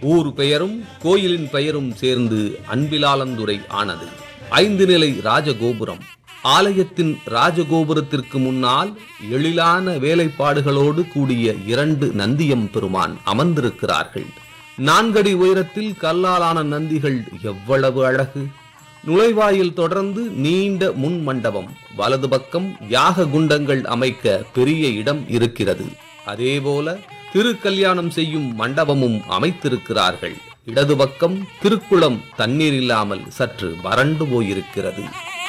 ஊர் பெயரும் கோயிலின் பெயரும் சேர்ந்து அன்பிலாலந்துறை ஆனது ஐந்து நிலை ராஜகோபுரம் ஆலயத்தின் ராஜகோபுரத்திற்கு முன்னால் எழிலான வேலைப்பாடுகளோடு கூடிய இரண்டு நந்தியம் பெருமான் அமர்ந்திருக்கிறார்கள் நான்கடி உயரத்தில் கல்லாலான நந்திகள் எவ்வளவு அழகு நுழைவாயில் தொடர்ந்து நீண்ட முன் மண்டபம் வலது பக்கம் யாக குண்டங்கள் அமைக்க பெரிய இடம் இருக்கிறது அதேபோல திருக்கல்யாணம் செய்யும் மண்டபமும் அமைத்திருக்கிறார்கள் இடது பக்கம் திருக்குளம் தண்ணீர் இல்லாமல் சற்று வறண்டு போயிருக்கிறது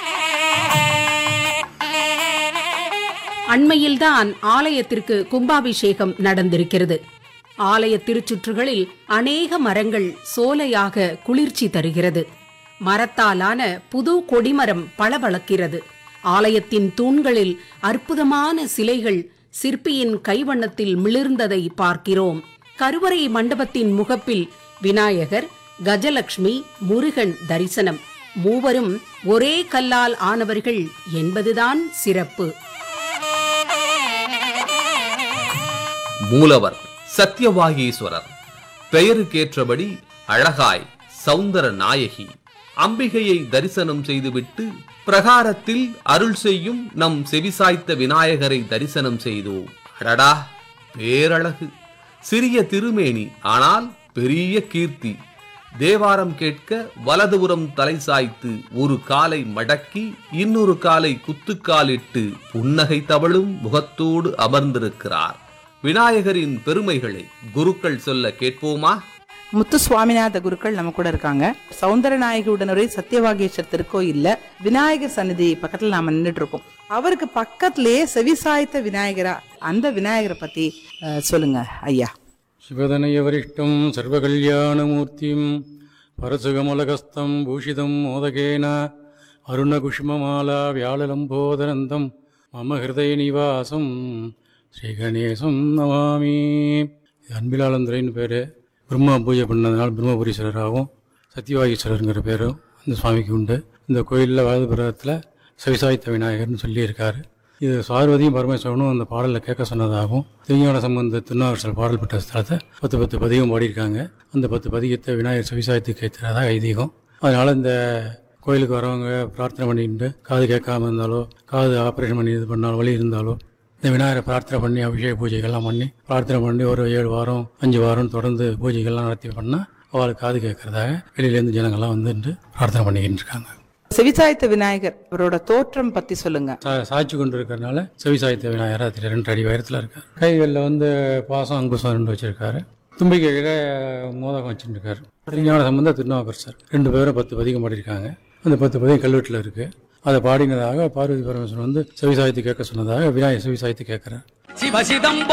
அண்மையில்தான் ஆலயத்திற்கு கும்பாபிஷேகம் நடந்திருக்கிறது ஆலய திருச்சுற்றுகளில் அநேக மரங்கள் சோலையாக குளிர்ச்சி தருகிறது மரத்தாலான புது கொடிமரம் பளபளக்கிறது ஆலயத்தின் தூண்களில் அற்புதமான சிலைகள் சிற்பியின் கைவண்ணத்தில் மிளிர்ந்ததை பார்க்கிறோம் கருவறை மண்டபத்தின் முகப்பில் விநாயகர் கஜலட்சுமி முருகன் தரிசனம் மூவரும் ஒரே கல்லால் ஆனவர்கள் என்பதுதான் சிறப்பு மூலவர் சத்யவாகீஸ்வரர் பெயருக்கேற்றபடி அழகாய் சௌந்தர நாயகி அம்பிகையை தரிசனம் செய்துவிட்டு பிரகாரத்தில் அருள் செய்யும் நம் செவிசாய்த்த விநாயகரை தரிசனம் செய்தோம் அடடா பேரழகு சிறிய திருமேனி ஆனால் பெரிய கீர்த்தி தேவாரம் கேட்க வலதுபுறம் தலை சாய்த்து ஒரு காலை மடக்கி இன்னொரு காலை குத்துக்காலிட்டு புன்னகை தவழும் முகத்தோடு அமர்ந்திருக்கிறார் விநாயகரின் பெருமைகளை குருக்கள் சொல்ல கேட்போமா முத்து சுவாமிநாத குருக்கள் நம்ம கூட இருக்காங்க சௌந்தரநாயகி உடனுரை சத்தியவாகேஸ்வர் திருக்கோயில்ல விநாயகர் சந்நிதி பக்கத்துல நாம நின்றுட்டு இருக்கோம் அவருக்கு பக்கத்திலேயே செவிசாய்த்த விநாயகரா அந்த விநாயகரை பத்தி அஹ், சொல்லுங்க ஐயா शिवदनयवरिष्ठं सर्वकल्याणमूर्तिं परसुगमलकस्तं भूषितं मोदकेन अरुणकुष्ममाला व्याळलम्बोदरन्तं मम हृदयनिवासं ஸ்ரீகணேசம் நமாமி இது அன்பிலாளந்துரைன்னு பேர் பிரம்மா பூஜை பண்ணதுனால பிரம்மபுரீஸ்வரராகவும் சத்யவாகீஸ்வரருங்கிற பேரும் இந்த சுவாமிக்கு உண்டு இந்த கோயிலில் வாதபுரத்தில் சிவசாய்த்த விநாயகர்னு சொல்லியிருக்காரு இது பார்வதியும் பரமேஸ்வரனும் அந்த பாடலில் கேட்க சொன்னதாகவும் திருஞான சம்பந்த திருநாவரசல் பாடல் பெற்ற ஸ்தலத்தை பத்து பத்து பதிகம் பாடியிருக்காங்க அந்த பத்து பதிகத்தை விநாயகர் சிவசாயத்துக்கு ஏற்றுறதாக ஐதீகம் அதனால் இந்த கோயிலுக்கு வரவங்க பிரார்த்தனை பண்ணிட்டு காது கேட்காம இருந்தாலோ காது ஆப்ரேஷன் பண்ணி இது பண்ணாலோ வலி இருந்தாலோ இந்த விநாயகரை பிரார்த்தனை பண்ணி அபிஷேக பூஜைகள்லாம் பண்ணி பிரார்த்தனை பண்ணி ஒரு ஏழு வாரம் அஞ்சு வாரம் தொடர்ந்து பூஜைகள்லாம் நடத்தி பண்ணால் அவளுக்கு காது கேட்கறதாக வெளியிலேருந்து ஜனங்கள்லாம் வந்துட்டு பிரார்த்தனை பண்ணிக்கிட்டு இருக்காங்க செவிசாய்த்த விநாயகர் அவரோட தோற்றம் பத்தி சொல்லுங்க சா- சாய்ச்சி கொண்டு இருக்கிறனால செவிசாய்த்த விநாயகர் அதில் ரெண்டு அடி உயரத்தில் இருக்கார் கைகளில் வந்து பாசம் அங்குசம் ரெண்டு வச்சிருக்காரு தும்பிக்கையில் மோதகம் வச்சுருக்காரு திருஞான சம்பந்த திருநாவுக்கரசர் ரெண்டு பேரும் பத்து பதிகம் பாடியிருக்காங்க அந்த பத்து பதிகம் கல்வெட்டில் இருக்குது அதை பாடினதாக பார்வதி பரமேஸ்வரன் வந்து செவிசாய்த்து கேட்க சொன்னதாக விநாயகர் செவிசாய்த்து கேட்குறார் சிவசிதம்பரம்